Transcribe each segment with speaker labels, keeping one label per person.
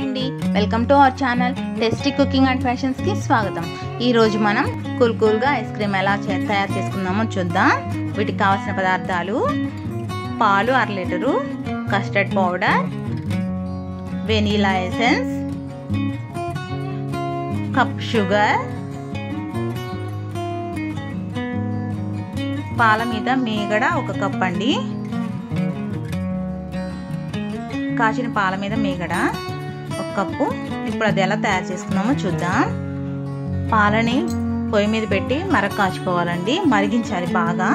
Speaker 1: అండి welcome to our channel tasty cooking and ఫ్యాషన్స్కి స్వాగతం ఈరోజు మనం కూల్ కూల్గా ఐస్ క్రీమ్ ఎలా చే- తయారు చేసుకుందామో చూద్దాం వీటికి కావాల్సిన పదార్థాలు పాలు అర litre custard powder vanilla essence cup sugar పాల మీద మీగడ ఒక కప్ అండి కాచిన పాల మీద మీగడ ఒక కప్పు ఇప్పుడు అది ఎలా తయారు చేసుకున్నామో చూద్దాం పాలని పొయ్యి మీద పెట్టి మరగ కాచుకోవాలండి మరిగించాలి బాగా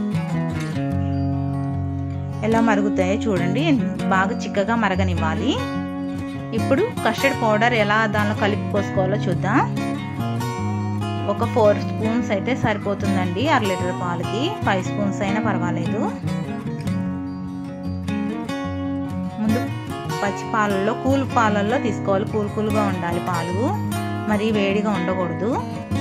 Speaker 1: ఎలా మరుగుతాయో చూడండి బాగా చిక్కగా మరగనివ్వాలి ఇప్పుడు కస్టర్డ్ పౌడర్ ఎలా దానిలో కలిపి పోసుకోవాలో చూద్దాం ఒక ఫోర్ స్పూన్స్ అయితే సరిపోతుందండి అర లీటర్ పాలకి ఫైవ్ స్పూన్స్ అయినా పర్వాలేదు ముందు పచ్చి పాలల్లో కూల్ పాలల్లో తీసుకోవాలి కూల్ కూల్గా ఉండాలి పాలు మరి వేడిగా ఉండకూడదు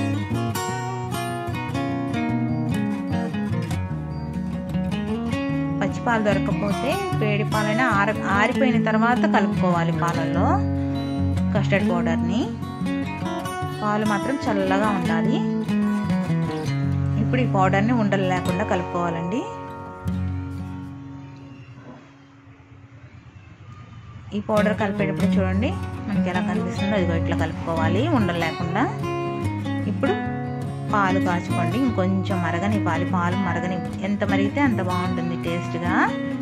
Speaker 1: పచ్చి పాలు దొరకకపోతే వేడి పాలైనా ఆర ఆరిపోయిన తర్వాత కలుపుకోవాలి పాలల్లో కస్టర్డ్ పౌడర్ని పాలు మాత్రం చల్లగా ఉండాలి ఇప్పుడు ఈ పౌడర్ని ఉండలు లేకుండా కలుపుకోవాలండి ఈ పౌడర్ కలిపేటప్పుడు చూడండి మనకి ఎలా కనిపిస్తుందో ఇదిగో ఇట్లా కలుపుకోవాలి ఉండలు లేకుండా ఇప్పుడు పాలు కాచుకోండి ఇంకొంచెం మరగని పాలు పాలు మరగని ఎంత మరిగితే అంత బాగుంటుంది టేస్ట్గా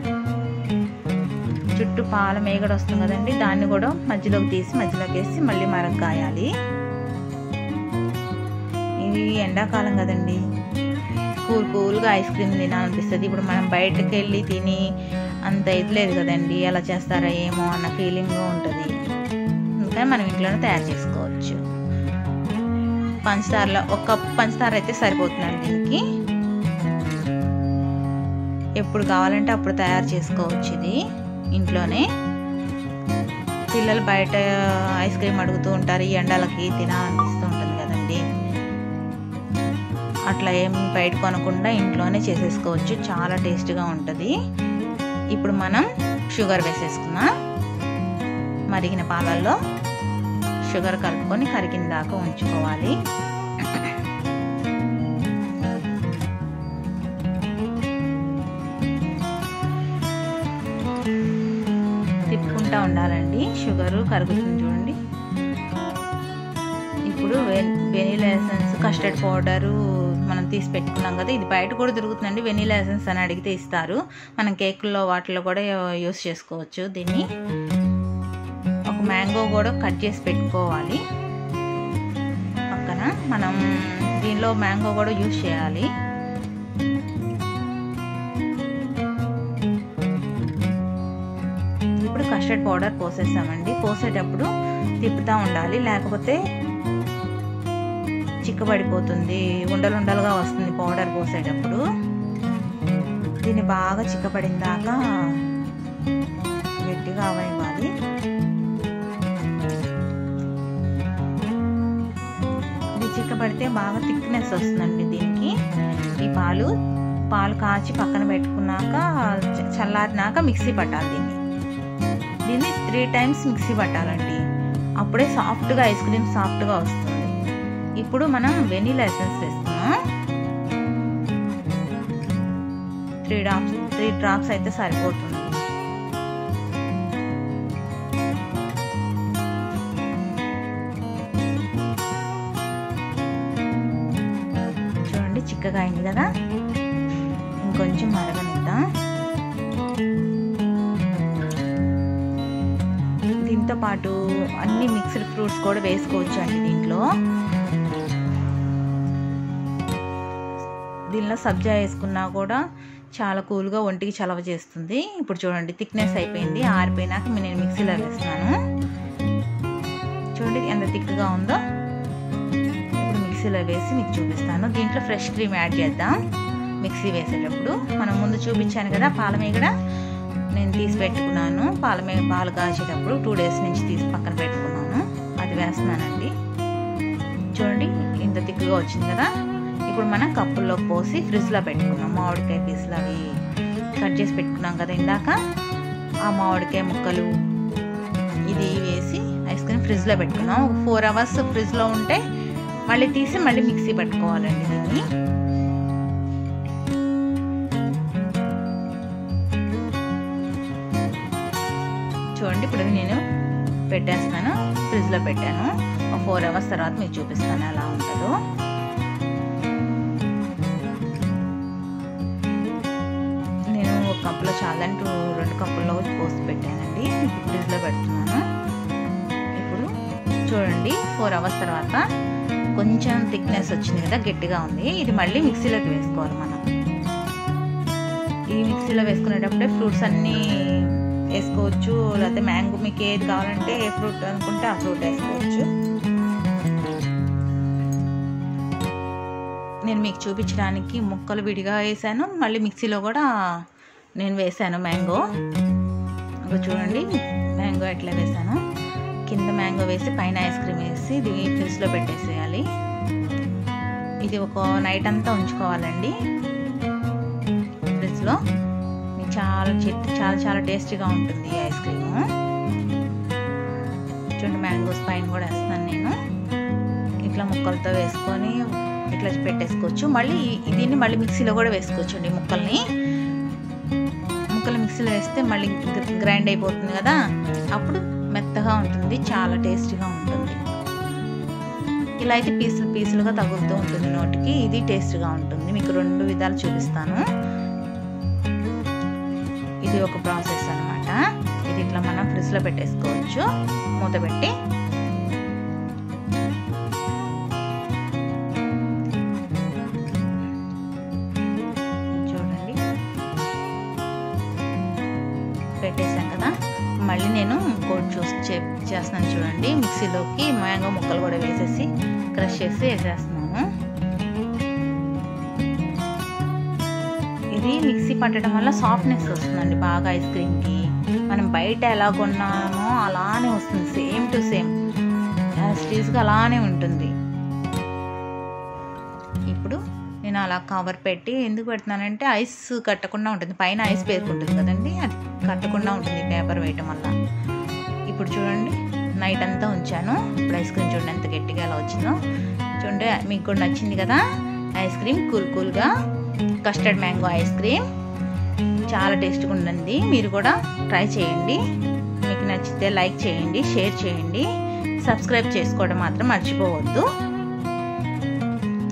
Speaker 1: చుట్టూ పాల మేగడ వస్తుంది కదండి దాన్ని కూడా మధ్యలోకి తీసి మధ్యలోకి వేసి మళ్ళీ మరగ్గాయాలి ఇది ఎండాకాలం కదండి కూల్ కూల్గా ఐస్ క్రీమ్ తినాలనిపిస్తుంది ఇప్పుడు మనం బయటకు వెళ్ళి తిని అంత ఇది లేదు కదండి ఎలా చేస్తారా ఏమో అన్న ఫీలింగ్ ఉంటుంది అందుకని మనం ఇంట్లోనే తయారు చేసుకోవచ్చు పంచదారలో ఒక కప్ పంచదార అయితే సరిపోతుందండి దీనికి ఎప్పుడు కావాలంటే అప్పుడు తయారు చేసుకోవచ్చు ఇది ఇంట్లోనే పిల్లలు బయట ఐస్ క్రీమ్ అడుగుతూ ఉంటారు ఈ ఎండలకి తినాలనిపిస్తూ ఉంటుంది కదండి అట్లా ఏం బయట కొనకుండా ఇంట్లోనే చేసేసుకోవచ్చు చాలా టేస్ట్గా ఉంటుంది ఇప్పుడు మనం షుగర్ వేసేసుకుందాం మరిగిన పాలల్లో షుగర్ కలుపుకొని కరిగిన దాకా ఉంచుకోవాలి తిప్పుకుంటూ ఉండాలండి షుగరు కరుగుతుంది చూడండి ఇప్పుడు వెనీలా ఎసెన్స్ కస్టర్డ్ పౌడరు మనం తీసి పెట్టుకున్నాం కదా ఇది బయట కూడా దొరుకుతుందండి వెనీలా ఎసెన్స్ అని అడిగితే ఇస్తారు మనం కేకుల్లో వాటిలో కూడా యూస్ చేసుకోవచ్చు దీన్ని ఒక మ్యాంగో కూడా కట్ చేసి పెట్టుకోవాలి పక్కన మనం దీనిలో మ్యాంగో కూడా యూస్ చేయాలి ఇప్పుడు కస్టర్డ్ పౌడర్ పోసేసామండి పోసేటప్పుడు తిప్పుతూ ఉండాలి లేకపోతే చిక్కబడిపోతుంది ఉండలు ఉండలుగా వస్తుంది పౌడర్ పోసేటప్పుడు దీన్ని బాగా చిక్కబడిన దాకా గట్టిగా అవనివ్వాలి ఇది చిక్కబడితే బాగా థిక్నెస్ వస్తుందండి దీనికి ఈ పాలు పాలు కాచి పక్కన పెట్టుకున్నాక చల్లారినాక మిక్సీ పట్టాలి దీన్ని దీన్ని త్రీ టైమ్స్ మిక్సీ పట్టాలండి అప్పుడే సాఫ్ట్గా ఐస్ క్రీమ్ సాఫ్ట్గా వస్తుంది ఇప్పుడు మనం వెనీలా ఎసెన్స్ వేస్తున్నాం త్రీ డ్రాప్స్ త్రీ డ్రాప్స్ అయితే సరిపోతుంది చూడండి చిక్కగా అయింది కదా ఇంకొంచెం మరగనిద్దాం దీంతో పాటు అన్ని మిక్స్డ్ ఫ్రూట్స్ కూడా వేసుకోవచ్చు అండి దీంట్లో దీనిలో సబ్జా వేసుకున్నా కూడా చాలా కూల్గా ఒంటికి చలవ చేస్తుంది ఇప్పుడు చూడండి థిక్నెస్ అయిపోయింది ఆరిపోయినాక నేను మిక్సీలో వేస్తున్నాను చూడండి ఎంత థిక్గా ఉందో ఇప్పుడు మిక్సీలో వేసి మీకు చూపిస్తాను దీంట్లో ఫ్రెష్ క్రీమ్ యాడ్ చేద్దాం మిక్సీ వేసేటప్పుడు మనం ముందు చూపించాను కదా పాల మీగడ నేను తీసి పెట్టుకున్నాను పాల మీద పాలు కాచేటప్పుడు టూ డేస్ నుంచి తీసి పక్కన పెట్టుకున్నాను అది వేస్తున్నానండి చూడండి ఇంత తిక్కుగా వచ్చింది కదా ఇప్పుడు మనం కప్పుల్లో పోసి ఫ్రిడ్జ్లో పెట్టుకున్నాం మామిడికాయ పీసులు అవి కట్ చేసి పెట్టుకున్నాం కదా ఇందాక ఆ మామిడికాయ ముక్కలు ఇది వేసి ఫ్రిడ్జ్లో పెట్టుకున్నాం ఒక ఫోర్ అవర్స్ ఫ్రిడ్జ్లో ఉంటే మళ్ళీ తీసి మళ్ళీ మిక్సీ పట్టుకోవాలండి దీన్ని చూడండి ఇప్పుడు నేను పెట్టేస్తాను ఫ్రిడ్జ్లో పెట్టాను ఒక ఫోర్ అవర్స్ తర్వాత మీకు చూపిస్తాను ఎలా ఉంటుందో నేను ఒక కప్పులో చాలని టూ రెండు కప్పుల్లో పోసి పెట్టానండి ఇప్పుడు ఫ్రిడ్జ్లో పెడుతున్నాను ఇప్పుడు చూడండి ఫోర్ అవర్స్ తర్వాత కొంచెం థిక్నెస్ వచ్చింది కదా గట్టిగా ఉంది ఇది మళ్ళీ మిక్సీలోకి వేసుకోవాలి మనం ఈ మిక్సీలో వేసుకునేటప్పుడే ఫ్రూట్స్ అన్నీ వేసుకోవచ్చు లేకపోతే మ్యాంగో మీకు ఏది కావాలంటే ఏ ఫ్రూట్ అనుకుంటే ఆ ఫ్రూట్ వేసుకోవచ్చు నేను మీకు చూపించడానికి ముక్కలు విడిగా వేసాను మళ్ళీ మిక్సీలో కూడా నేను వేసాను మ్యాంగో ఇంకా చూడండి మ్యాంగో ఎట్లా వేసాను కింద మ్యాంగో వేసి పైన ఐస్ క్రీమ్ వేసి ఇది ఫ్రిడ్జ్లో పెట్టేసేయాలి ఇది ఒక నైట్ అంతా ఉంచుకోవాలండి ఫ్రిడ్జ్లో చాలా చాలా చాలా టేస్టీగా ఉంటుంది ఈ ఐస్ క్రీము చూడండి మ్యాంగోస్ పైన కూడా వేస్తున్నాను నేను ఇట్లా ముక్కలతో వేసుకొని ఇట్లా పెట్టేసుకోవచ్చు మళ్ళీ దీన్ని మళ్ళీ మిక్సీలో కూడా వేసుకోవచ్చు అండి ముక్కల్ని ముక్కలు మిక్సీలో వేస్తే మళ్ళీ గ్రైండ్ అయిపోతుంది కదా అప్పుడు మెత్తగా ఉంటుంది చాలా టేస్టీగా ఉంటుంది ఇలా అయితే పీసులు పీసులుగా తగులుతూ ఉంటుంది నోటికి ఇది టేస్ట్గా ఉంటుంది మీకు రెండు విధాలు చూపిస్తాను ఇది ఒక ప్రాసెస్ అనమాట ఇది ఇట్లా మనం ఫ్రిడ్జ్లో పెట్టేసుకోవచ్చు మూత పెట్టి చూడండి పెట్టేశాం కదా మళ్ళీ నేను ఇంకోటి చూసి చేస్తున్నాను చూడండి మిక్సీలోకి మ్యాంగో ముక్కలు కూడా వేసేసి క్రష్ చేసి వేసేస్తున్నాను ఇది మిక్సీ పట్టడం వల్ల సాఫ్ట్నెస్ వస్తుందండి బాగా ఐస్ క్రీమ్కి మనం బయట ఎలా కొన్నామో అలానే వస్తుంది సేమ్ టు సేమ్ స్టీజ్గా అలానే ఉంటుంది ఇప్పుడు నేను అలా కవర్ పెట్టి ఎందుకు పెడుతున్నానంటే ఐస్ కట్టకుండా ఉంటుంది పైన ఐస్ పేరుకుంటుంది కదండి అది కట్టకుండా ఉంటుంది పేపర్ వేయటం వల్ల ఇప్పుడు చూడండి నైట్ అంతా ఉంచాను ఇప్పుడు ఐస్ క్రీమ్ చూడండి ఎంత గట్టిగా ఎలా వచ్చిందో చూడండి మీకు కూడా నచ్చింది కదా ఐస్ క్రీమ్ కూల్ కూల్గా కస్టర్డ్ మ్యాంగో ఐస్ క్రీమ్ చాలా టేస్ట్గా ఉంటుంది మీరు కూడా ట్రై చేయండి మీకు నచ్చితే లైక్ చేయండి షేర్ చేయండి సబ్స్క్రైబ్ చేసుకోవడం మాత్రం మర్చిపోవద్దు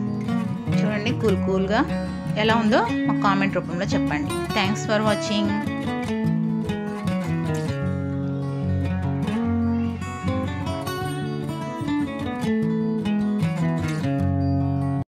Speaker 1: చూడండి కూల్ కూల్గా ఎలా ఉందో మా కామెంట్ రూపంలో చెప్పండి థ్యాంక్స్ ఫర్ వాచింగ్